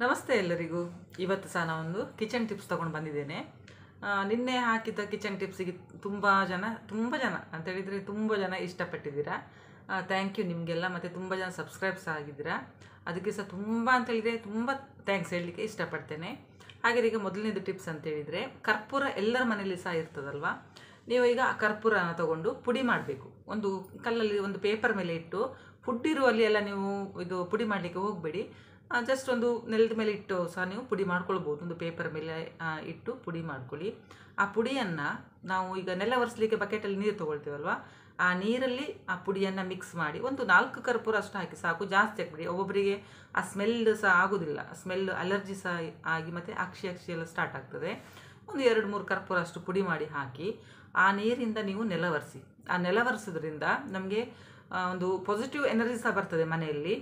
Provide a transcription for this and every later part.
ನಮಸ್ತೆ ಎಲ್ಲರಿಗೂ ಇವತ್ತು ಸಹ ನಾನೊಂದು ಕಿಚನ್ ಟಿಪ್ಸ್ ತಗೊಂಡು ಬಂದಿದ್ದೇನೆ ಆ, ನಿನ್ನೆ ಹಾಕಿದ್ದ ಕಿಚನ್ ಟಿಪ್ಸಿಗೆ ತುಂಬ ಜನ ತುಂಬ ಜನ ಅಂತ ಹೇಳಿದರೆ ತುಂಬ ಜನ ಇಷ್ಟಪಟ್ಟಿದ್ದೀರಾ ಥ್ಯಾಂಕ್ ಯು ನಿಮಗೆಲ್ಲ ಮತ್ತು ತುಂಬ ಜನ ಸಬ್ಸ್ಕ್ರೈಬ್ ಸಹ ಆಗಿದ್ದೀರಾ ಅದಕ್ಕೆ ಸಹ ತುಂಬ ಅಂತ ಹೇಳಿದರೆ ತುಂಬ ಥ್ಯಾಂಕ್ಸ್ ಹೇಳಲಿಕ್ಕೆ ಇಷ್ಟಪಡ್ತೇನೆ ಹಾಗೆ ಈಗ ಮೊದಲನೇದು ಟಿಪ್ಸ್ ಅಂತ ಹೇಳಿದರೆ ಕರ್ಪೂರ ಎಲ್ಲರ ಮನೆಯಲ್ಲಿ ಸಹ ಇರ್ತದಲ್ವಾ ನೀವು ಈಗ ಆ ಕರ್ಪೂರನ ತಗೊಂಡು ಪುಡಿ ಮಾಡಬೇಕು ಒಂದು ಕಲ್ಲಲ್ಲಿ ಒಂದು ಪೇಪರ್ ಮೇಲೆ ಇಟ್ಟು ಫುಡ್ ಇರುವಲ್ಲಿ ಎಲ್ಲ ನೀವು ಇದು ಪುಡಿ ಮಾಡಲಿಕ್ಕೆ ಹೋಗಬೇಡಿ ಜಸ್ಟ್ ಒಂದು ನೆಲದ ಮೇಲೆ ಇಟ್ಟು ಸಹ ನೀವು ಪುಡಿ ಮಾಡ್ಕೊಳ್ಬೋದು ಒಂದು ಪೇಪರ್ ಮೇಲೆ ಆ, ಇಟ್ಟು ಪುಡಿ ಮಾಡ್ಕೊಳ್ಳಿ ಆ ಪುಡಿಯನ್ನು ನಾವು ಈಗ ನೆಲ ಒರೆಸ್ಲಿಕ್ಕೆ ಬಕೆಟಲ್ಲಿ ನೀರು ತೊಗೊಳ್ತೀವಲ್ವ ಆ ನೀರಲ್ಲಿ ಆ ಪುಡಿಯನ್ನು ಮಿಕ್ಸ್ ಮಾಡಿ ಒಂದು ನಾಲ್ಕು ಕರ್ಪೂರ ಅಷ್ಟು ಹಾಕಿ ಸಾಕು ಜಾಸ್ತಿ ಹಾಕ್ಬಿಡಿ ಒಬ್ಬೊಬ್ಬರಿಗೆ ಆ ಸ್ಮೆಲ್ ಸಹ ಆಗೋದಿಲ್ಲ ಸ್ಮೆಲ್ ಅಲರ್ಜಿ ಸಹ ಆಗಿ ಮತ್ತು ಅಕ್ಷಿ ಅಕ್ಷಿ ಎಲ್ಲ ಸ್ಟಾರ್ಟ್ ಆಗ್ತದೆ ಒಂದು ಎರಡು ಮೂರು ಕರ್ಪೂರ ಅಷ್ಟು ಪುಡಿ ಮಾಡಿ ಹಾಕಿ ಆ ನೀರಿಂದ ನೀವು ನೆಲ ಒರೆಸಿ ಆ ನೆಲ ಒರೆಸೋದ್ರಿಂದ ನಮಗೆ ಒಂದು ಪಾಸಿಟಿವ್ ಎನರ್ಜಿ ಸಹ ಬರ್ತದೆ ಮನೆಯಲ್ಲಿ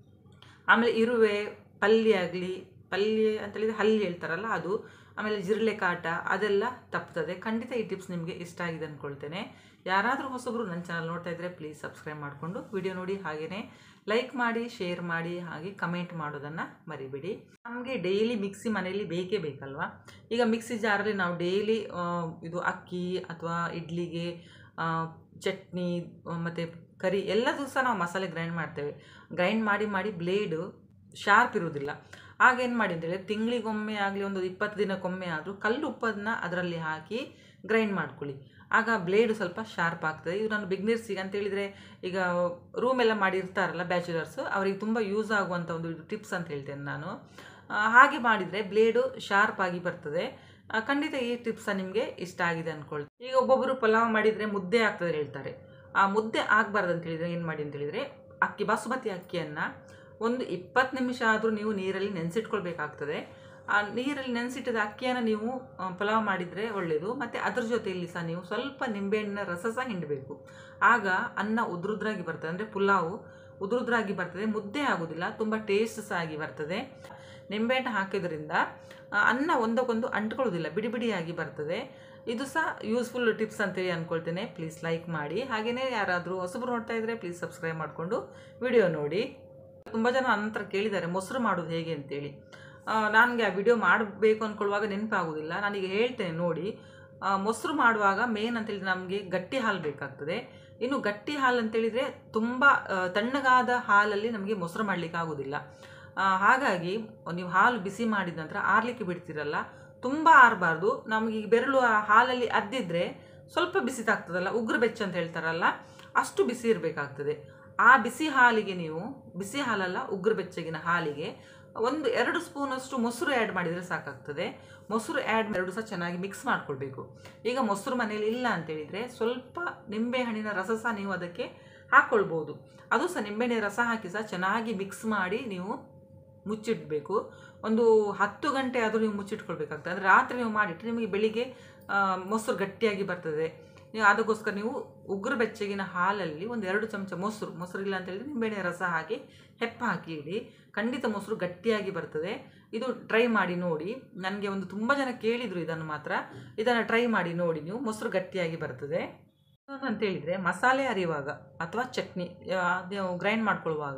ಆಮೇಲೆ ಇರುವೆ ಪಲ್ಯ ಆಗಲಿ ಪಲ್ಯ ಅಂತೇಳಿದರೆ ಹಲ್ಲಿ ಹೇಳ್ತಾರಲ್ಲ ಅದು ಆಮೇಲೆ ಜಿರಳೆ ಕಾಟ ಅದೆಲ್ಲ ತಪ್ತದೆ ಖಂಡಿತ ಈ ಟಿಪ್ಸ್ ನಿಮಗೆ ಇಷ್ಟ ಆಗಿದೆ ಅಂದ್ಕೊಳ್ತೇನೆ ಯಾರಾದರೂ ಹೊಸಬರು ನನ್ನ ಚಾನಲ್ ನೋಡ್ತಾ ಇದ್ದರೆ ಪ್ಲೀಸ್ ಸಬ್ಸ್ಕ್ರೈಬ್ ಮಾಡಿಕೊಂಡು ವಿಡಿಯೋ ನೋಡಿ ಹಾಗೆಯೇ ಲೈಕ್ ಮಾಡಿ ಶೇರ್ ಮಾಡಿ ಹಾಗೆ ಕಮೆಂಟ್ ಮಾಡೋದನ್ನು ಮರಿಬೇಡಿ ನಮಗೆ ಡೈಲಿ ಮಿಕ್ಸಿ ಮನೆಯಲ್ಲಿ ಬೇಕೇ ಬೇಕಲ್ವಾ ಈಗ ಮಿಕ್ಸಿ ಜಾರಲ್ಲಿ ನಾವು ಡೈಲಿ ಇದು ಅಕ್ಕಿ ಅಥವಾ ಇಡ್ಲಿಗೆ ಆ, ಚಟ್ನಿ ಮತ್ತು ಕರಿ ಎಲ್ಲ ದಿವಸ ನಾವು ಮಸಾಲೆ ಗ್ರೈಂಡ್ ಮಾಡ್ತೇವೆ ಗ್ರೈಂಡ್ ಮಾಡಿ ಮಾಡಿ ಬ್ಲೇಡು ಶಾರ್ಪ್ ಇರುವುದಿಲ್ಲ ಆಗ ಏನು ಮಾಡಿ ಅಂತೇಳಿ ತಿಂಗಳಿಗೊಮ್ಮೆ ಆಗಲಿ ಒಂದು ಇಪ್ಪತ್ತು ದಿನಕ್ಕೊಮ್ಮೆ ಆದರೂ ಕಲ್ಲು ಉಪ್ಪನ್ನು ಅದರಲ್ಲಿ ಹಾಕಿ ಗ್ರೈಂಡ್ ಮಾಡ್ಕೊಳ್ಳಿ ಆಗ ಬ್ಲೇಡು ಸ್ವಲ್ಪ ಶಾರ್ಪ್ ಆಗ್ತದೆ ಇದು ನಾನು ಬಿಗ್ನರ್ಸಿಗೆ ಅಂತೇಳಿದರೆ ಈಗ ರೂಮೆಲ್ಲ ಮಾಡಿರ್ತಾರಲ್ಲ ಬ್ಯಾಚುಲರ್ಸ್ ಅವರಿಗೆ ತುಂಬ ಯೂಸ್ ಆಗುವಂಥ ಒಂದು ಟಿಪ್ಸ್ ಅಂತ ಹೇಳ್ತೇನೆ ನಾನು ಆ, ಹಾಗೆ ಮಾಡಿದರೆ ಬ್ಲೇಡು ಶಾರ್ಪ್ ಆಗಿ ಬರ್ತದೆ ಆ, ಖಂಡಿತ ಈ ಟಿಪ್ಸ ನಿಮಗೆ ಇಷ್ಟ ಆಗಿದೆ ಅಂದ್ಕೊಳ್ತೀನಿ ಈಗ ಒಬ್ಬೊಬ್ಬರು ಪಲಾವ್ ಮಾಡಿದರೆ ಮುದ್ದೆ ಆಗ್ತದೆ ಹೇಳ್ತಾರೆ ಆ ಮುದ್ದೆ ಆಗಬಾರ್ದು ಅಂತ ಹೇಳಿದರೆ ಏನು ಮಾಡಿ ಅಂತ ಹೇಳಿದರೆ ಅಕ್ಕಿ ಬಾಸುಮತಿ ಅಕ್ಕಿಯನ್ನು ಒಂದು ಇಪ್ಪತ್ತು ನಿಮಿಷ ಆದರೂ ನೀವು ನೀರಲ್ಲಿ ನೆನೆಸಿಟ್ಕೊಳ್ಬೇಕಾಗ್ತದೆ ಆ ನೀರಲ್ಲಿ ನೆನೆಸಿಟ್ಟಿದ ಅಕ್ಕಿಯನ್ನು ನೀವು ಆ, ಪಲಾವ್ ಮಾಡಿದರೆ ಒಳ್ಳೆಯದು ಮತ್ತು ಅದ್ರ ಜೊತೆಯಲ್ಲಿ ಸಹ ನೀವು ಸ್ವಲ್ಪ ನಿಂಬೆಹಣ್ಣಿನ ರಸ ಸಹ ಹಿಂಡಬೇಕು ಆಗ ಅನ್ನ ಉದ್ರುದ್ರಾಗಿ ಬರ್ತದೆ ಅಂದರೆ ಪುಲಾವು ಉದ್ರುದ್ರಾಗಿ ಬರ್ತದೆ ಮುದ್ದೆ ಆಗೋದಿಲ್ಲ ತುಂಬ ಟೇಸ್ಟ್ ಸಹ ಆಗಿ ಬರ್ತದೆ ನಿಂಬೆಹಣ್ಣು ಹಾಕಿದ್ರಿಂದ ಆ, ಅನ್ನ ಒಂದಕ್ಕೊಂದು ಅಂಟ್ಕೊಳ್ಳೋದಿಲ್ಲ ಬಿಡಿ ಬಿಡಿಯಾಗಿ ಬರ್ತದೆ ಇದು ಸಹ ಯೂಸ್ಫುಲ್ ಟಿಪ್ಸ್ ಅಂತೇಳಿ ಅಂದ್ಕೊಳ್ತೇನೆ ಪ್ಲೀಸ್ ಲೈಕ್ ಮಾಡಿ ಹಾಗೆಯೇ ಯಾರಾದರೂ ಹೊಸಬರು ನೋಡ್ತಾ ಇದ್ದರೆ ಪ್ಲೀಸ್ ಸಬ್ಸ್ಕ್ರೈಬ್ ಮಾಡಿಕೊಂಡು ವಿಡಿಯೋ ನೋಡಿ ತುಂಬ ಜನ ನನ್ನ ಹತ್ರ ಕೇಳಿದ್ದಾರೆ ಮೊಸರು ಮಾಡೋದು ಹೇಗೆ ಅಂತೇಳಿ ನನಗೆ ಆ ವಿಡಿಯೋ ಮಾಡಬೇಕು ಅಂದ್ಕೊಳ್ಳುವಾಗ ನೆನಪಾಗೋದಿಲ್ಲ ನಾನೀಗ ಹೇಳ್ತೇನೆ ನೋಡಿ ಆ, ಮೊಸರು ಮಾಡುವಾಗ ಮೇನ್ ಅಂತೇಳಿದ್ರೆ ನಮಗೆ ಗಟ್ಟಿ ಹಾಲು ಬೇಕಾಗ್ತದೆ ಇನ್ನು ಗಟ್ಟಿ ಹಾಲು ಅಂತೇಳಿದರೆ ತುಂಬ ಆ, ತಣ್ಣಗಾದ ಹಾಲಲ್ಲಿ ನಮಗೆ ಮೊಸರು ಮಾಡಲಿಕ್ಕೆ ಆಗೋದಿಲ್ಲ ಆ, ಹಾಗಾಗಿ ನೀವು ಹಾಲು ಬಿಸಿ ಮಾಡಿದ ನಂತರ ಆರಲಿಕ್ಕೆ ಬಿಡ್ತೀರಲ್ಲ ತುಂಬ ಆರಬಾರ್ದು ನಮಗೆ ಈ ಬೆರಳು ಆ ಹಾಲಲ್ಲಿ ಅದ್ದಿದ್ರೆ ಸ್ವಲ್ಪ ಬಿಸಿ ತಾಗ್ತದಲ್ಲ ಉಗ್ರ ಬೆಚ್ಚ ಅಂತ ಹೇಳ್ತಾರಲ್ಲ ಅಷ್ಟು ಬಿಸಿ ಇರಬೇಕಾಗ್ತದೆ ಆ ಬಿಸಿ ಹಾಲಿಗೆ ನೀವು ಬಿಸಿ ಹಾಲಲ್ಲ ಉಗ್ರ ಬೆಚ್ಚಗಿನ ಹಾಲಿಗೆ ಒಂದು ಎರಡು ಸ್ಪೂನಷ್ಟು ಮೊಸರು ಆ್ಯಡ್ ಮಾಡಿದರೆ ಸಾಕಾಗ್ತದೆ ಮೊಸರು ಆ್ಯಡ್ ಎರಡು ಸಹ ಚೆನ್ನಾಗಿ ಮಿಕ್ಸ್ ಮಾಡ್ಕೊಳ್ಬೇಕು ಈಗ ಮೊಸರು ಮನೇಲಿ ಇಲ್ಲ ಅಂತೇಳಿದರೆ ಸ್ವಲ್ಪ ನಿಂಬೆಹಣ್ಣಿನ ರಸ ಸಹ ನೀವು ಅದಕ್ಕೆ ಹಾಕ್ಕೊಳ್ಬೋದು ಅದು ಸಹ ನಿಂಬೆಹಣ್ಣಿನ ರಸ ಹಾಕಿ ಸಹ ಚೆನ್ನಾಗಿ ಮಿಕ್ಸ್ ಮಾಡಿ ನೀವು ಮುಚ್ಚಿಡಬೇಕು ಒಂದು ಹತ್ತು ಗಂಟೆ ಆದರೂ ನೀವು ಮುಚ್ಚಿಟ್ಕೊಳ್ಬೇಕಾಗ್ತದೆ ಅಂದರೆ ರಾತ್ರಿ ನೀವು ಮಾಡಿಟ್ಟರೆ ನಿಮಗೆ ಬೆಳಿಗ್ಗೆ ಆ, ಮೊಸರು ಗಟ್ಟಿಯಾಗಿ ಬರ್ತದೆ ನೀವು ಅದಕ್ಕೋಸ್ಕರ ನೀವು ಉಗುರು ಬೆಚ್ಚಗಿನ ಹಾಲಲ್ಲಿ ಒಂದು ಎರಡು ಚಮಚ ಮೊಸರು ಮೊಸರು ಇಲ್ಲ ಅಂತ ಹೇಳಿದ್ರೆ ನಿಂಬೆಹಣ್ಣಿನ ರಸ ಹಾಕಿ ಹೆಪ್ಪ ಹಾಕಿ ಇಡಿ ಖಂಡಿತ ಮೊಸರು ಗಟ್ಟಿಯಾಗಿ ಬರ್ತದೆ ಇದು ಟ್ರೈ ಮಾಡಿ ನೋಡಿ ನನಗೆ ಒಂದು ತುಂಬ ಜನ ಕೇಳಿದರು ಇದನ್ನು ಮಾತ್ರ ಇದನ್ನು ಟ್ರೈ ಮಾಡಿ ನೋಡಿ ನೀವು ಮೊಸರು ಗಟ್ಟಿಯಾಗಿ ಬರ್ತದೆ ಇನ್ನೊಂದು ಅಂತ ಹೇಳಿದರೆ ಮಸಾಲೆ ಅರಿಯುವಾಗ ಅಥವಾ ಚಟ್ನಿ ಆ, ನೀವು ಗ್ರೈಂಡ್ ಮಾಡ್ಕೊಳ್ಳುವಾಗ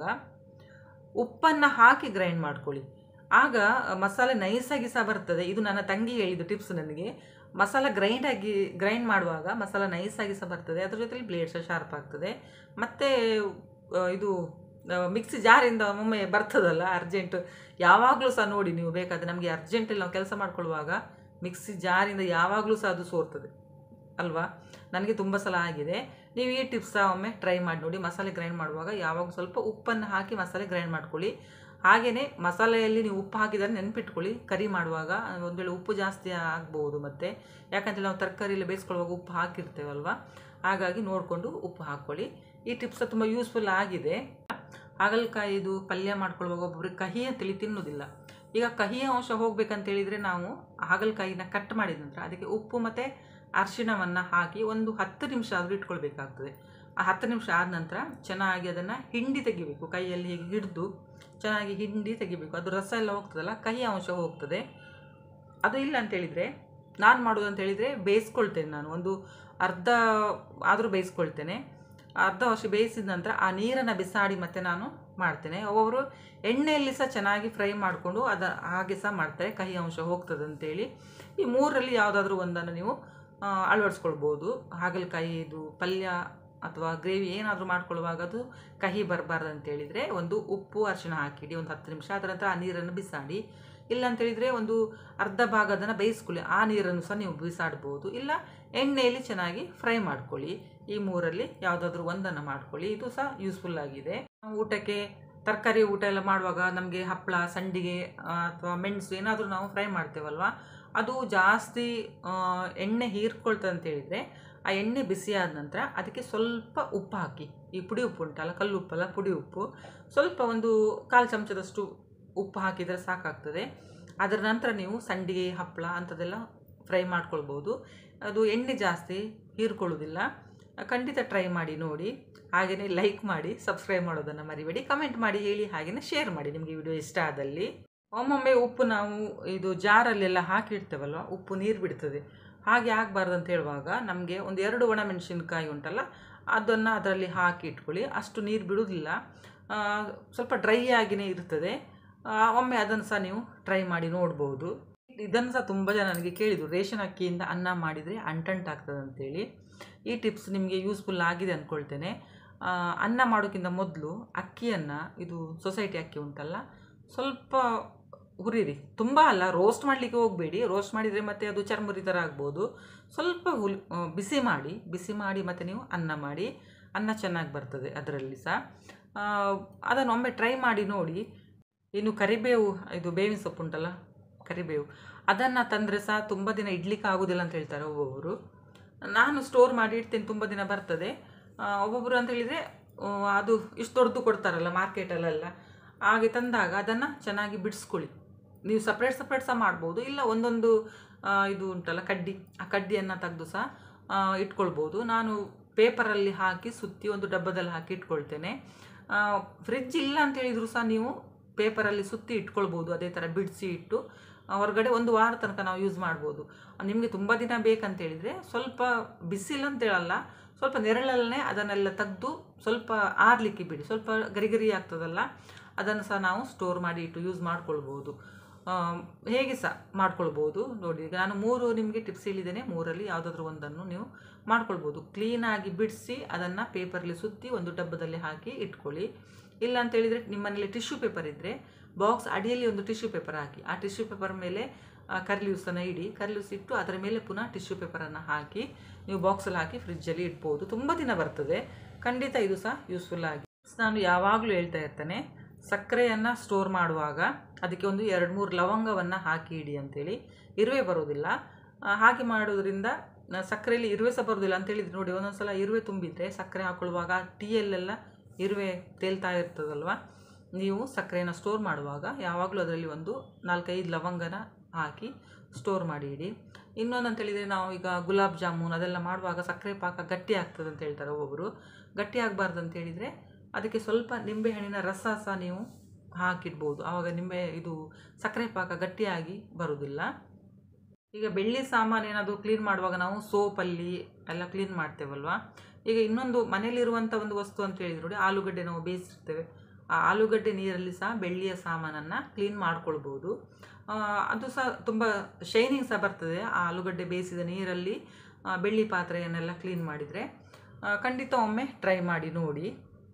ಉಪ್ಪನ್ನು ಹಾಕಿ ಗ್ರೈಂಡ್ ಮಾಡ್ಕೊಳ್ಳಿ ಆಗ ಮಸಾಲೆ ನೈಸಾಗಿ ಸಹ ಬರ್ತದೆ ಇದು ನನ್ನ ತಂಗಿ ಹೇಳಿದ್ದು ಟಿಪ್ಸ್ ನನಗೆ ಮಸಾಲ ಗ್ರೈಂಡ್ ಆಗಿ ಗ್ರೈಂಡ್ ಮಾಡುವಾಗ ಮಸಾಲ ನೈಸಾಗಿ ಸಹ ಬರ್ತದೆ ಅದ್ರ ಜೊತೆಲಿ ಬ್ಲೇಡ್ ಸಹ ಶಾರ್ಪ್ ಆಗ್ತದೆ ಮತ್ತು ಇದು ಆ, ಮಿಕ್ಸಿ ಜಾರಿಂದ ಒಮ್ಮೆ ಬರ್ತದಲ್ಲ ಅರ್ಜೆಂಟ್ ಯಾವಾಗಲೂ ಸಹ ನೋಡಿ ನೀವು ಬೇಕಾದರೆ ನಮಗೆ ಅರ್ಜೆಂಟಲ್ಲಿ ನಾವು ಕೆಲಸ ಮಾಡ್ಕೊಳ್ಳುವಾಗ ಮಿಕ್ಸಿ ಜಾರಿಂದ ಯಾವಾಗಲೂ ಸಹ ಅದು ಸೋರ್ತದೆ ಅಲ್ವಾ ನನಗೆ ತುಂಬ ಸಲ ಆಗಿದೆ ನೀವು ಈ ಟಿಪ್ಸ್ ಸಹ ಒಮ್ಮೆ ಟ್ರೈ ಮಾಡಿ ನೋಡಿ ಮಸಾಲೆ ಗ್ರೈಂಡ್ ಮಾಡುವಾಗ ಯಾವಾಗ ಸ್ವಲ್ಪ ಉಪ್ಪನ್ನು ಹಾಕಿ ಮಸಾಲೆ ಗ್ರೈಂಡ್ ಮಾಡ್ಕೊಳ್ಳಿ ಹಾಗೆಯೇ ಮಸಾಲೆಯಲ್ಲಿ ನೀವು ಉಪ್ಪು ಹಾಕಿದರೆ ನೆನಪಿಟ್ಕೊಳ್ಳಿ ಕರಿ ಮಾಡುವಾಗ ಒಂದು ವೇಳೆ ಉಪ್ಪು ಜಾಸ್ತಿ ಆಗ್ಬೋದು ಮತ್ತು ಯಾಕಂತೇಳಿ ನಾವು ತರಕಾರಿಯಲ್ಲಿ ಬೇಯಿಸ್ಕೊಳ್ಳುವಾಗ ಉಪ್ಪು ಹಾಕಿರ್ತೇವಲ್ವ ಹಾಗಾಗಿ ನೋಡಿಕೊಂಡು ಉಪ್ಪು ಹಾಕ್ಕೊಳ್ಳಿ ಈ ಟಿಪ್ಸ್ ಸಹ ತುಂಬ ಯೂಸ್ಫುಲ್ ಆಗಿದೆ ಹಾಗಲಕಾಯಿದು ಪಲ್ಯ ಮಾಡ್ಕೊಳ್ಳುವಾಗ ಒಬ್ಬೊಬ್ರಿಗೆ ಕಹಿ ಅಂತೇಳಿ ತಿನ್ನೋದಿಲ್ಲ ಈಗ ಕಹಿಯ ಅಂಶ ಹೋಗ್ಬೇಕಂತೇಳಿದರೆ ನಾವು ಹಾಗಲಕಾಯಿನ ಕಟ್ ಮಾಡಿದ ನಂತರ ಅದಕ್ಕೆ ಉಪ್ಪು ಮತ್ತು ಅರಿಶಿಣವನ್ನು ಹಾಕಿ ಒಂದು ಹತ್ತು ನಿಮಿಷ ಆದರೂ ಇಟ್ಕೊಳ್ಬೇಕಾಗ್ತದೆ ಆ ಹತ್ತು ನಿಮಿಷ ಆದ ನಂತರ ಚೆನ್ನಾಗಿ ಅದನ್ನು ಹಿಂಡಿ ತೆಗಿಬೇಕು ಕೈಯಲ್ಲಿ ಹೀಗೆ ಹಿಡಿದು ಚೆನ್ನಾಗಿ ಹಿಂಡಿ ತೆಗಿಬೇಕು ಅದು ರಸ ಎಲ್ಲ ಹೋಗ್ತದಲ್ಲ ಕಹಿ ಅಂಶ ಹೋಗ್ತದೆ ಅದು ಇಲ್ಲ ಅಂತೇಳಿದರೆ ನಾನು ಮಾಡೋದು ಅಂತ ಹೇಳಿದರೆ ಬೇಯಿಸ್ಕೊಳ್ತೇನೆ ನಾನು ಒಂದು ಅರ್ಧ ಆದರೂ ಬೇಯಿಸ್ಕೊಳ್ತೇನೆ ಅರ್ಧ ವರ್ಷ ಬೇಯಿಸಿದ ನಂತರ ಆ ನೀರನ್ನು ಬಿಸಾಡಿ ಮತ್ತೆ ನಾನು ಮಾಡ್ತೇನೆ ಒಬ್ಬೊಬ್ಬರು ಎಣ್ಣೆಯಲ್ಲಿ ಸಹ ಚೆನ್ನಾಗಿ ಫ್ರೈ ಮಾಡಿಕೊಂಡು ಅದ ಹಾಗೆ ಸಹ ಮಾಡ್ತಾರೆ ಕಹಿ ಅಂಶ ಹೋಗ್ತದೆ ಅಂತೇಳಿ ಈ ಮೂರರಲ್ಲಿ ಯಾವುದಾದ್ರೂ ಒಂದನ್ನು ನೀವು ಆ, ಅಳವಡಿಸ್ಕೊಳ್ಬೋದು ಹಾಗಲಕಾಯಿ ಇದು ಪಲ್ಯ ಅಥವಾ ಗ್ರೇವಿ ಏನಾದರೂ ಮಾಡ್ಕೊಳ್ಳುವಾಗ ಅದು ಕಹಿ ಬರಬಾರ್ದು ಅಂತ ಹೇಳಿದರೆ ಒಂದು ಉಪ್ಪು ಅರಿಶಿಣ ಹಾಕಿಡಿ ಒಂದು ಹತ್ತು ನಿಮಿಷ ಅದರ ನಂತರ ಆ ನೀರನ್ನು ಬಿಸಾಡಿ ಇಲ್ಲ ಅಂತ ಹೇಳಿದರೆ ಒಂದು ಅರ್ಧ ಭಾಗ ಅದನ್ನು ಬೇಯಿಸ್ಕೊಳ್ಳಿ ಆ ನೀರನ್ನು ಸಹ ನೀವು ಬಿಸಾಡ್ಬೋದು ಇಲ್ಲ ಎಣ್ಣೆಯಲ್ಲಿ ಚೆನ್ನಾಗಿ ಫ್ರೈ ಮಾಡ್ಕೊಳ್ಳಿ ಈ ಮೂರಲ್ಲಿ ಯಾವುದಾದ್ರೂ ಒಂದನ್ನು ಮಾಡ್ಕೊಳ್ಳಿ ಇದು ಸಹ ಯೂಸ್ಫುಲ್ ಆಗಿದೆ ನಾವು ಊಟಕ್ಕೆ ತರಕಾರಿ ಊಟ ಎಲ್ಲ ಮಾಡುವಾಗ ನಮಗೆ ಹಪ್ಪಳ ಸಂಡಿಗೆ ಅಥವಾ ಮೆಣಸು ಏನಾದರೂ ನಾವು ಫ್ರೈ ಮಾಡ್ತೇವಲ್ವ ಅದು ಜಾಸ್ತಿ ಆ, ಎಣ್ಣೆ ಹೀರ್ಕೊಳ್ತದೆ ಅಂತ ಹೇಳಿದರೆ ಆ ಎಣ್ಣೆ ಬಿಸಿಯಾದ ನಂತರ ಅದಕ್ಕೆ ಸ್ವಲ್ಪ ಉಪ್ಪು ಹಾಕಿ ಈ ಪುಡಿ ಉಪ್ಪು ಉಂಟಲ್ಲ ಕಲ್ಲು ಉಪ್ಪಲ್ಲ ಪುಡಿ ಉಪ್ಪು ಸ್ವಲ್ಪ ಒಂದು ಕಾಲು ಚಮಚದಷ್ಟು ಉಪ್ಪು ಹಾಕಿದರೆ ಸಾಕಾಗ್ತದೆ ಅದರ ನಂತರ ನೀವು ಸಂಡಿಗೆ ಹಪ್ಪಳ ಅಂಥದ್ದೆಲ್ಲ ಫ್ರೈ ಮಾಡ್ಕೊಳ್ಬೋದು ಅದು ಎಣ್ಣೆ ಜಾಸ್ತಿ ಹೀರ್ಕೊಳ್ಳೋದಿಲ್ಲ ಖಂಡಿತ ಟ್ರೈ ಮಾಡಿ ನೋಡಿ ಹಾಗೆಯೇ ಲೈಕ್ ಮಾಡಿ ಸಬ್ಸ್ಕ್ರೈಬ್ ಮಾಡೋದನ್ನು ಮರಿಬೇಡಿ ಕಮೆಂಟ್ ಮಾಡಿ ಹೇಳಿ ಹಾಗೆಯೇ ಶೇರ್ ಮಾಡಿ ನಿಮಗೆ ವಿಡಿಯೋ ಇಷ್ಟ ಆದಲ್ಲಿ ಒಮ್ಮೊಮ್ಮೆ ಉಪ್ಪು ನಾವು ಇದು ಜಾರಲ್ಲೆಲ್ಲ ಹಾಕಿಡ್ತೇವಲ್ವ ಉಪ್ಪು ನೀರು ಬಿಡ್ತದೆ ಹಾಗೆ ಆಗಬಾರ್ದು ಅಂತ ಹೇಳುವಾಗ ನಮಗೆ ಒಂದು ಎರಡು ಒಣ ಮೆಣಸಿನ್ಕಾಯಿ ಉಂಟಲ್ಲ ಅದನ್ನು ಅದರಲ್ಲಿ ಹಾಕಿ ಇಟ್ಕೊಳ್ಳಿ ಅಷ್ಟು ನೀರು ಬಿಡುವುದಿಲ್ಲ ಆ, ಸ್ವಲ್ಪ ಡ್ರೈ ಆಗಿನೇ ಇರ್ತದೆ ಆ, ಒಮ್ಮೆ ಅದನ್ನು ಸಹ ನೀವು ಟ್ರೈ ಮಾಡಿ ನೋಡ್ಬೋದು ಇದನ್ನು ಸಹ ತುಂಬ ಜನ ನನಗೆ ಕೇಳಿದರು ರೇಷನ್ ಅಕ್ಕಿಯಿಂದ ಅನ್ನ ಮಾಡಿದರೆ ಅಂಟಂಟಾಗ್ತದೆ ಅಂತೇಳಿ ಈ ಟಿಪ್ಸ್ ನಿಮಗೆ ಯೂಸ್ಫುಲ್ ಆಗಿದೆ ಅಂದ್ಕೊಳ್ತೇನೆ ಆ, ಅನ್ನ ಮಾಡೋಕ್ಕಿಂತ ಮೊದಲು ಅಕ್ಕಿಯನ್ನು ಇದು ಸೊಸೈಟಿ ಅಕ್ಕಿ ಉಂಟಲ್ಲ ಸ್ವಲ್ಪ ಹುರಿರಿ ತುಂಬ ಅಲ್ಲ ರೋಸ್ಟ್ ಮಾಡಲಿಕ್ಕೆ ಹೋಗಬೇಡಿ ರೋಸ್ಟ್ ಮಾಡಿದರೆ ಮತ್ತೆ ಅದು ಚರ್ಮುರಿ ಥರ ಆಗ್ಬೋದು ಸ್ವಲ್ಪ ಹುಲ್ ಆ, ಬಿಸಿ ಮಾಡಿ ಬಿಸಿ ಮಾಡಿ ಮತ್ತು ನೀವು ಅನ್ನ ಮಾಡಿ ಅನ್ನ ಚೆನ್ನಾಗಿ ಬರ್ತದೆ ಅದರಲ್ಲಿ ಸಹ ಆ, ಅದನ್ನು ಒಮ್ಮೆ ಟ್ರೈ ಮಾಡಿ ನೋಡಿ ಇನ್ನು ಕರಿಬೇವು ಇದು ಬೇವಿನ ಸೊಪ್ಪು ಉಂಟಲ್ಲ ಕರಿಬೇವು ಅದನ್ನು ತಂದರೆ ಸಹ ತುಂಬ ದಿನ ಇಡ್ಲಿಕ್ಕೆ ಆಗೋದಿಲ್ಲ ಅಂತ ಹೇಳ್ತಾರೆ ಒಬ್ಬೊಬ್ಬರು ನಾನು ಸ್ಟೋರ್ ಮಾಡಿ ಇಡ್ತೇನೆ ತುಂಬ ದಿನ ಬರ್ತದೆ ಆ, ಒಬ್ಬೊಬ್ಬರು ಅಂತ ಹೇಳಿದರೆ ಅದು ಇಷ್ಟು ದೊಡ್ಡದು ಕೊಡ್ತಾರಲ್ಲ ಮಾರ್ಕೆಟಲ್ಲೆಲ್ಲ ಹಾಗೆ ತಂದಾಗ ಅದನ್ನು ಚೆನ್ನಾಗಿ ಬಿಡಿಸ್ಕೊಳ್ಳಿ ನೀವು ಸಪ್ರೇಟ್ ಸಪ್ರೇಟ್ ಸಹ ಮಾಡ್ಬೋದು ಇಲ್ಲ ಒಂದೊಂದು ಆ, ಇದು ಉಂಟಲ್ಲ ಕಡ್ಡಿ ಆ ಕಡ್ಡಿಯನ್ನು ತೆಗೆದು ಸಹ ಆ, ಇಟ್ಕೊಳ್ಬೋದು ನಾನು ಪೇಪರಲ್ಲಿ ಹಾಕಿ ಸುತ್ತಿ ಒಂದು ಡಬ್ಬದಲ್ಲಿ ಹಾಕಿ ಇಟ್ಕೊಳ್ತೇನೆ ಫ್ರಿಜ್ ಇಲ್ಲ ಅಂತ ಹೇಳಿದ್ರು ಸಹ ನೀವು ಪೇಪರಲ್ಲಿ ಸುತ್ತಿ ಇಟ್ಕೊಳ್ಬೋದು ಅದೇ ಥರ ಬಿಡಿಸಿ ಇಟ್ಟು ಆ, ಹೊರಗಡೆ ಒಂದು ವಾರ ತನಕ ನಾವು ಯೂಸ್ ಮಾಡ್ಬೋದು ನಿಮಗೆ ತುಂಬ ದಿನ ಬೇಕಂತ ಹೇಳಿದರೆ ಸ್ವಲ್ಪ ಬಿಸಿಲು ಅಂತ ಹೇಳಲ್ಲ ಸ್ವಲ್ಪ ನೆರಳಲ್ಲೇ ಅದನ್ನೆಲ್ಲ ತೆಗೆದು ಸ್ವಲ್ಪ ಆರಲಿಕ್ಕೆ ಬಿಡಿ ಸ್ವಲ್ಪ ಗರಿ ಗರಿ ಆಗ್ತದಲ್ಲ ಅದನ್ನು ಸಹ ನಾವು ಸ್ಟೋರ್ ಮಾಡಿ ಇಟ್ಟು ಯೂಸ್ ಮಾಡ್ಕೊಳ್ಬೋದು ಆ, ಹೇಗೆ ಸಹ ಮಾಡ್ಕೊಳ್ಬೋದು ನೋಡಿ ಈಗ ನಾನು ಮೂರು ನಿಮಗೆ ಟಿಪ್ಸ್ ಹೇಳಿದ್ದೇನೆ ಮೂರಲ್ಲಿ ಯಾವುದಾದ್ರೂ ಒಂದನ್ನು ನೀವು ಮಾಡ್ಕೊಳ್ಬೋದು ಕ್ಲೀನಾಗಿ ಬಿಡಿಸಿ ಅದನ್ನು ಪೇಪರಲ್ಲಿ ಸುತ್ತಿ ಒಂದು ಡಬ್ಬದಲ್ಲಿ ಹಾಕಿ ಇಟ್ಕೊಳ್ಳಿ ಇಲ್ಲ ಅಂತ ಹೇಳಿದರೆ ನಿಮ್ಮನೇಲಿ ಟಿಶ್ಯೂ ಪೇಪರ್ ಇದ್ದರೆ ಬಾಕ್ಸ್ ಅಡಿಯಲ್ಲಿ ಒಂದು ಟಿಶ್ಯೂ ಪೇಪರ್ ಹಾಕಿ ಆ ಟಿಶ್ಯೂ ಪೇಪರ್ ಮೇಲೆ ಕರ್ಲೀವ್ಸನ್ನು ಇಡಿ ಕರ್ಲೀವ್ಸ್ ಇಟ್ಟು ಅದರ ಮೇಲೆ ಪುನಃ ಟಿಶ್ಯೂ ಪೇಪರನ್ನು ಹಾಕಿ ನೀವು ಬಾಕ್ಸಲ್ಲಿ ಹಾಕಿ ಫ್ರಿಜ್ಜಲ್ಲಿ ಇಡ್ಬೋದು ತುಂಬ ದಿನ ಬರ್ತದೆ ಖಂಡಿತ ಇದು ಸಹ ಯೂಸ್ಫುಲ್ ಆಗಿ ನಾನು ಯಾವಾಗಲೂ ಹೇಳ್ತಾ ಇರ್ತೇನೆ ಸಕ್ಕರೆಯನ್ನು ಸ್ಟೋರ್ ಮಾಡುವಾಗ ಅದಕ್ಕೆ ಒಂದು ಎರಡು ಮೂರು ಲವಂಗವನ್ನು ಹಾಕಿ ಇಡಿ ಅಂತೇಳಿ ಇರುವೆ ಬರೋದಿಲ್ಲ ಆ, ಹಾಗೆ ಮಾಡೋದ್ರಿಂದ ನ- ಸಕ್ಕರೆಯಲ್ಲಿ ಇರುವೆ ಸಹ ಬರೋದಿಲ್ಲ ಅಂತ ಹೇಳಿದ್ರೆ ನೋಡಿ ಒಂದೊಂದ್ಸಲ ಇರುವೆ ತುಂಬಿದ್ರೆ ಸಕ್ಕರೆ ಹಾಕೊಳ್ಳುವಾಗ ಟೀಯಲ್ಲೆಲ್ಲ ಇರುವೆ ತೇಲ್ತಾ ಇರ್ತದಲ್ವ ನೀವು ಸಕ್ಕರೆಯನ್ನು ಸ್ಟೋರ್ ಮಾಡುವಾಗ ಯಾವಾಗಲೂ ಅದರಲ್ಲಿ ಒಂದು ನಾಲ್ಕೈದು ಲವಂಗನ ಹಾಕಿ ಸ್ಟೋರ್ ಮಾಡಿ ಇಡಿ ಇನ್ನೊಂದು ಅಂತ ಹೇಳಿದರೆ ನಾವು ಈಗ ಗುಲಾಬ್ ಜಾಮೂನ್ ಅದೆಲ್ಲ ಮಾಡುವಾಗ ಸಕ್ಕರೆ ಪಾಕ ಗಟ್ಟಿ ಆಗ್ತದೆ ಅಂತ ಹೇಳ್ತಾರೆ ಒಬ್ಬೊಬ್ಬರು ಗಟ್ಟಿ ಆಗಬಾರ್ದು ಅಂತ ಹೇಳಿದರೆ ಅದಕ್ಕೆ ಸ್ವಲ್ಪ ನಿಂಬೆಹಣ್ಣಿನ ರಸ ಸಹ ನೀವು ಹಾಕಿಡ್ಬೋದು ಆವಾಗ ನಿಂಬೆ ಇದು ಸಕ್ಕರೆ ಪಾಕ ಗಟ್ಟಿಯಾಗಿ ಬರುವುದಿಲ್ಲ ಈಗ ಬೆಳ್ಳಿ ಸಾಮಾನು ಏನಾದರೂ ಕ್ಲೀನ್ ಮಾಡುವಾಗ ನಾವು ಸೋಪಲ್ಲಿ ಎಲ್ಲ ಕ್ಲೀನ್ ಮಾಡ್ತೇವಲ್ವ ಈಗ ಇನ್ನೊಂದು ಮನೇಲಿರುವಂಥ ಒಂದು ವಸ್ತು ಅಂತ ಹೇಳಿದ್ರೆ ನೋಡಿ ಆಲೂಗಡ್ಡೆ ನಾವು ಬೇಯಿಸಿರ್ತೇವೆ ಆ ಆಲೂಗಡ್ಡೆ ನೀರಲ್ಲಿ ಸಹ ಬೆಳ್ಳಿಯ ಸಾಮಾನನ್ನು ಕ್ಲೀನ್ ಮಾಡ್ಕೊಳ್ಬೋದು ಆ, ಅದು ಸಹ ತುಂಬ ಶೈನಿಂಗ್ ಸಹ ಬರ್ತದೆ ಆ ಆಲೂಗಡ್ಡೆ ಬೇಯಿಸಿದ ನೀರಲ್ಲಿ ಆ, ಬೆಳ್ಳಿ ಪಾತ್ರೆಯನ್ನೆಲ್ಲ ಕ್ಲೀನ್ ಮಾಡಿದರೆ ಆ, ಖಂಡಿತ ಒಮ್ಮೆ ಟ್ರೈ ಮಾಡಿ ನೋಡಿ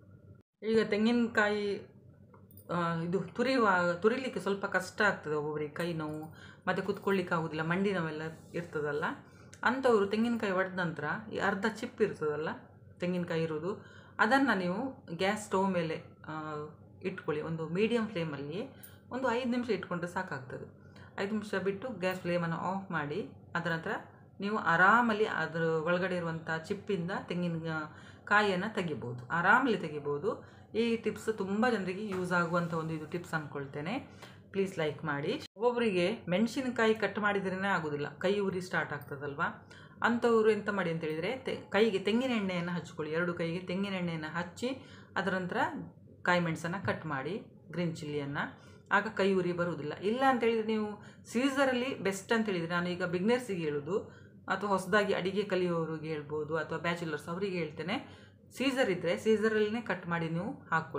ಈಗ ತೆಂಗಿನಕಾಯಿ ಆ, ಇದು ತುರಿಯುವಾಗ ತುರಿಲಿಕ್ಕೆ ಸ್ವಲ್ಪ ಕಷ್ಟ ಆಗ್ತದೆ ಒಬ್ಬೊಬ್ಬರಿಗೆ ಕೈ ನೋವು ಮತ್ತು ಕುತ್ಕೊಳ್ಳಿಕ್ಕೆ ಆಗೋದಿಲ್ಲ ಮಂಡಿ ನೋವೆಲ್ಲ ಇರ್ತದಲ್ಲ ಅಂಥವರು ತೆಂಗಿನಕಾಯಿ ಒಡೆದ ನಂತರ ಈ ಅರ್ಧ ಚಿಪ್ ಇರ್ತದಲ್ಲ ತೆಂಗಿನಕಾಯಿ ಇರೋದು ಅದನ್ನು ನೀವು ಗ್ಯಾಸ್ ಸ್ಟವ್ ಮೇಲೆ ಆ, ಇಟ್ಕೊಳ್ಳಿ ಒಂದು ಮೀಡಿಯಮ್ ಫ್ಲೇಮಲ್ಲಿ ಒಂದು ಐದು ನಿಮಿಷ ಇಟ್ಕೊಂಡ್ರೆ ಸಾಕಾಗ್ತದೆ ಐದು ನಿಮಿಷ ಬಿಟ್ಟು ಗ್ಯಾಸ್ ಫ್ಲೇಮನ್ನು ಆಫ್ ಮಾಡಿ ಅದರ ನಂತರ ನೀವು ಆರಾಮಲ್ಲಿ ಅದರ ಒಳಗಡೆ ಇರುವಂಥ ಚಿಪ್ಪಿಂದ ತೆಂಗಿನ ಕಾಯಿಯನ್ನು ತೆಗಿಬೋದು ಆರಾಮಲ್ಲಿ ತೆಗಿಬೋದು ಈ ಟಿಪ್ಸ್ ತುಂಬ ಜನರಿಗೆ ಯೂಸ್ ಆಗುವಂಥ ಒಂದು ಇದು ಟಿಪ್ಸ್ ಅಂದ್ಕೊಳ್ತೇನೆ ಪ್ಲೀಸ್ ಲೈಕ್ ಮಾಡಿ ಒಬ್ಬೊಬ್ಬರಿಗೆ ಮೆಣಸಿನಕಾಯಿ ಕಟ್ ಮಾಡಿದ್ರೇ ಆಗೋದಿಲ್ಲ ಕೈ ಉರಿ ಸ್ಟಾರ್ಟ್ ಆಗ್ತದಲ್ವಾ ಅಂಥವ್ರು ಎಂತ ಮಾಡಿ ಅಂತ ಹೇಳಿದರೆ ತೆ ಕೈಗೆ ತೆಂಗಿನ ಎಣ್ಣೆಯನ್ನು ಹಚ್ಕೊಳ್ಳಿ ಎರಡು ಕೈಗೆ ತೆಂಗಿನ ಎಣ್ಣೆಯನ್ನು ಹಚ್ಚಿ ಅದರ ನಂತರ ಕಾಯಿ ಮೆಣಸನ್ನು ಕಟ್ ಮಾಡಿ ಗ್ರೀನ್ ಚಿಲ್ಲಿಯನ್ನು ಆಗ ಕೈ ಉರಿ ಬರುವುದಿಲ್ಲ ಇಲ್ಲ ಅಂತ ಹೇಳಿದರೆ ನೀವು ಸೀಸರಲ್ಲಿ ಬೆಸ್ಟ್ ಅಂತ ಹೇಳಿದರೆ ನಾನು ಈಗ ಬಿಗ್ನರ್ಸಿಗೆ ಹೇಳೋದು ಅಥವಾ ಹೊಸದಾಗಿ ಅಡಿಗೆ ಕಲಿಯೋರಿಗೆ ಹೇಳ್ಬೋದು ಅಥವಾ ಬ್ಯಾಚುಲರ್ಸ್ ಅವರಿಗೆ ಹೇಳ್ತೇನೆ ಸೀಸರ್ ಇದ್ದರೆ ಸೀಸರಲ್ಲೇ ಕಟ್ ಮಾಡಿ ನೀವು ಹಾಕ್ಕೊಳ್ಳಿ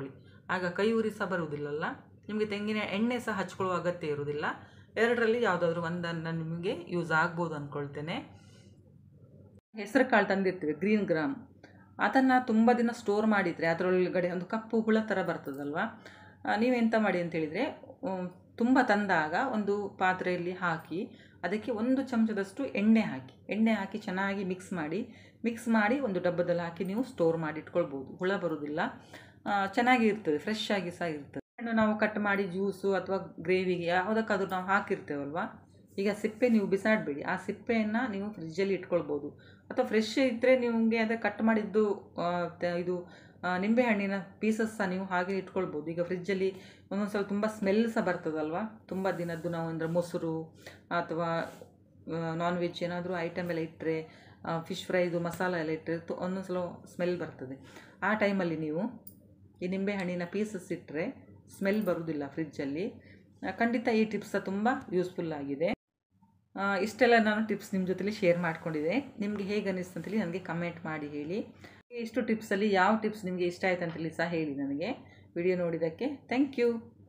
ಆಗ ಕೈ ಉರಿ ಸಹ ಬರುವುದಿಲ್ಲಲ್ಲ ನಿಮಗೆ ತೆಂಗಿನ ಎಣ್ಣೆ ಸಹ ಹಚ್ಕೊಳ್ಳುವ ಅಗತ್ಯ ಇರುವುದಿಲ್ಲ ಎರಡರಲ್ಲಿ ಯಾವುದಾದ್ರೂ ಒಂದನ್ನು ನಿಮಗೆ ಯೂಸ್ ಆಗ್ಬೋದು ಅಂದ್ಕೊಳ್ತೇನೆ ಹೆಸರು ಕಾಳು ತಂದಿರ್ತೀವಿ ಗ್ರೀನ್ ಗ್ರಾಮ್ ಅದನ್ನು ತುಂಬ ದಿನ ಸ್ಟೋರ್ ಮಾಡಿದರೆ ಅದರೊಳಗಡೆ ಒಂದು ಕಪ್ಪು ಹುಳ ಥರ ಬರ್ತದಲ್ವ ನೀವೆಂತ ಮಾಡಿ ಅಂತೇಳಿದರೆ ತುಂಬ ತಂದಾಗ ಒಂದು ಪಾತ್ರೆಯಲ್ಲಿ ಹಾಕಿ ಅದಕ್ಕೆ ಒಂದು ಚಮಚದಷ್ಟು ಎಣ್ಣೆ ಹಾಕಿ ಎಣ್ಣೆ ಹಾಕಿ ಚೆನ್ನಾಗಿ ಮಿಕ್ಸ್ ಮಾಡಿ ಮಿಕ್ಸ್ ಮಾಡಿ ಒಂದು ಡಬ್ಬದಲ್ಲಿ ಹಾಕಿ ನೀವು ಸ್ಟೋರ್ ಮಾಡಿ ಇಟ್ಕೊಳ್ಬೋದು ಹುಳ ಬರೋದಿಲ್ಲ ಚೆನ್ನಾಗಿ ಇರ್ತದೆ ಫ್ರೆಶ್ ಆಗಿ ಸಹ ಇರ್ತದೆ ಹಣ್ಣು ನಾವು ಕಟ್ ಮಾಡಿ ಜ್ಯೂಸು ಅಥವಾ ಗ್ರೇವಿಗೆ ಯಾವುದಕ್ಕಾದ್ರೂ ನಾವು ಹಾಕಿರ್ತೇವಲ್ವ ಈಗ ಸಿಪ್ಪೆ ನೀವು ಬಿಸಾಡಬೇಡಿ ಆ ಸಿಪ್ಪೆಯನ್ನು ನೀವು ಫ್ರಿಜ್ಜಲ್ಲಿ ಇಟ್ಕೊಳ್ಬೋದು ಅಥವಾ ಫ್ರೆಶ್ ಇದ್ದರೆ ನಿಮಗೆ ಅದೇ ಕಟ್ ಮಾಡಿದ್ದು ಇದು ನಿಂಬೆಹಣ್ಣಿನ ಪೀಸಸ್ ಸಹ ನೀವು ಹಾಗೆ ಇಟ್ಕೊಳ್ಬೋದು ಈಗ ಫ್ರಿಜ್ಜಲ್ಲಿ ಒಂದೊಂದು ಸಲ ತುಂಬ ಸ್ಮೆಲ್ ಸಹ ಬರ್ತದಲ್ವ ತುಂಬ ದಿನದ್ದು ನಾವು ಅಂದರೆ ಮೊಸರು ಅಥವಾ ನಾನ್ ವೆಜ್ ಏನಾದರೂ ಐಟಮ್ ಎಲ್ಲ ಇಟ್ಟರೆ ಫಿಶ್ ಫ್ರೈದು ಮಸಾಲ ಎಲ್ಲ ಇಟ್ಟರೆ ಒಂದೊಂದು ಸಲ ಸ್ಮೆಲ್ ಬರ್ತದೆ ಆ ಟೈಮಲ್ಲಿ ನೀವು ಈ ನಿಂಬೆಹಣ್ಣಿನ ಪೀಸಸ್ ಇಟ್ಟರೆ ಸ್ಮೆಲ್ ಬರುವುದಿಲ್ಲ ಫ್ರಿಜ್ಜಲ್ಲಿ ಖಂಡಿತ ಈ ಟಿಪ್ಸ್ ತುಂಬ ಯೂಸ್ಫುಲ್ ಆಗಿದೆ ಇಷ್ಟೆಲ್ಲ ನಾನು ಟಿಪ್ಸ್ ನಿಮ್ಮ ಜೊತೆಲಿ ಶೇರ್ ಮಾಡ್ಕೊಂಡಿದ್ದೆ ನಿಮಗೆ ಹೇಗೆ ಅನ್ನಿಸ್ತು ಅಂತೇಳಿ ನನಗೆ ಕಮೆಂಟ್ ಮಾಡಿ ಹೇಳಿ ಇಷ್ಟು ಟಿಪ್ಸಲ್ಲಿ ಯಾವ ಟಿಪ್ಸ್ ನಿಮಗೆ ಇಷ್ಟ ಆಯ್ತು ಅಂತೇಳಿ ಸಹ ಹೇಳಿ ನನಗೆ ವಿಡಿಯೋ ನೋಡಿದ್ದಕ್ಕೆ ಥ್ಯಾಂಕ್ ಯು